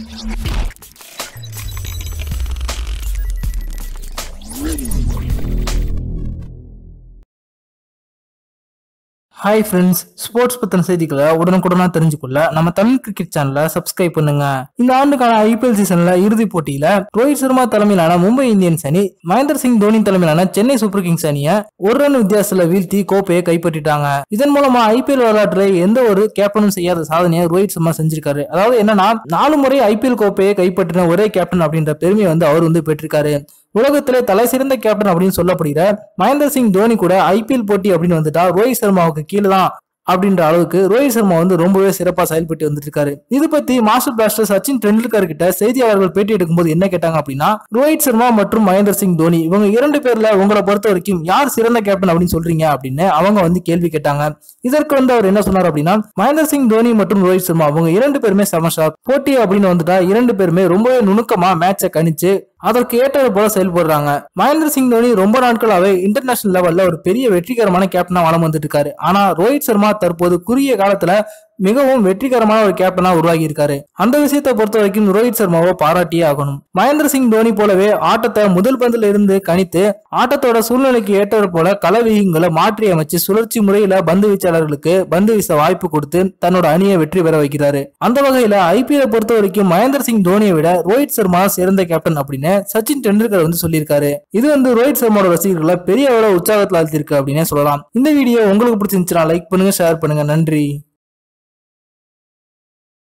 hi friends sports பத்தின செய்திகளை உடனுக்குடனா தெரிஞ்சுக்கொள்ள நம்ம தமிழ் கிரிக்கெட் சேனலை சப்ஸ்கிரைப் பண்ணுங்க இந்த ஆண்டுக்கான ஐபிஎல் சீசன்ல இறுதிப் போட்டியில ரோஹித் சர்மா தலைமையிலான மும்பை இந்தியன்ஸ் அணி மகேந்திர சிங் தோனி தலைமையிலான சென்னை சூப்பர் கிங்ஸ் அணியை ஒரு ரன் வித்தியாசத்துல வீழ்த்தி கோப்பையை கைப்பற்றிட்டாங்க இதன் மூலமா ஐபிஎல் வரலாற்றில் எந்த ஒரு கேப்டனும் செய்யாத சாதனையை ரோஹித் சர்மா செஞ்சிருக்காரு அதாவது என்னன்னா நாலு முறை ஐபிஎல் கோப்பையை கைப்பற்றின ஒரே கேப்டன் அப்படின்ற பெருமையை வந்து அவர் வந்து பெற்றிருக்காரு உலகத்திலே தலை சிறந்த கேப்டன் அப்படின்னு சொல்லப்படுகிற மகேந்திர சிங் தோனி கூட ஐபிஎல் போட்டி அப்படின்னு வந்துட்டா ரோஹித் சர்மாவுக்கு கீழே தான் அப்படின்ற அளவுக்கு ரோஹித் சர்மா வந்து ரொம்பவே சிறப்பா செயல்பட்டு வந்துட்டு இருக்காரு இது பத்தி மாஸ்டர் பிளாஸ்டர் சச்சின் டெண்டுல்கர் கிட்ட செய்தியாளர்கள் பேட்டி எடுக்கும்போது என்ன கேட்டாங்க அப்படின்னா ரோஹித் சர்மா மற்றும் மகேந்திர சிங் தோனி இவங்க இரண்டு பேர்ல உங்களை பொறுத்த வரைக்கும் யார் சிறந்த கேப்டன் அப்படின்னு சொல்றீங்க அப்படின்னு அவங்க வந்து கேள்வி கேட்டாங்க இதற்கு வந்து அவர் என்ன சொன்னார் அப்படின்னா மகேந்திர சிங் தோனி மற்றும் ரோஹித் சர்மா அவங்க இரண்டு பேருமே சமஷார் போட்டி அப்படின்னு வந்துட்டா இரண்டு பேருமே ரொம்பவே நுணுக்கமா மேட்சை கணிச்சு அதற்கு ஏற்றது போல செயல்படுறாங்க மகேந்திர சிங் தோனி ரொம்ப நாட்களாவே இன்டர்நேஷனல் லெவல்ல ஒரு பெரிய வெற்றிகரமான கேப்டனா வளம் வந்துட்டு இருக்காரு ஆனா ரோஹித் சர்மா தற்போது குறுகிய காலத்துல மிகவும் வெற்றிகரமான ஒரு கேப்டனா உருவாகி இருக்காரு அந்த விஷயத்தை பொறுத்த வரைக்கும் ரோஹித் சர்மாவை பாராட்டியே ஆகணும் மகேந்திர சிங் தோனி போலவே ஆட்டத்தை முதல் பந்தில இருந்து கணித்து ஆட்டத்தோட சூழ்நிலைக்கு ஏற்றது போல களவியங்களை மாற்றி அமைச்சு சுழற்சி முறையில பந்து வீச்சாளர்களுக்கு பந்து வீச வாய்ப்பு கொடுத்து தன்னோட அணியை வெற்றி பெற வைக்கிறாரு அந்த வகையில ஐபிஎல் பொறுத்த வரைக்கும் மகேந்திர சிங் தோனியை விட ரோஹித் சர்மா சிறந்த கேப்டன் அப்படின்னு சச்சின் டெண்டுல்கர் வந்து சொல்லியிருக்காரு இது வந்து ரோஹித் சர்மாவோட ரசிகர்களை பெரிய அளவு உற்சாகத்தில் ஆழ்த்திருக்கு அப்படின்னே சொல்லலாம் இந்த வீடியோ உங்களுக்கு பிடிச்சிருந்துச்சுன்னா லைக் பண்ணுங்க ஷேர் பண்ணுங்க நன்றி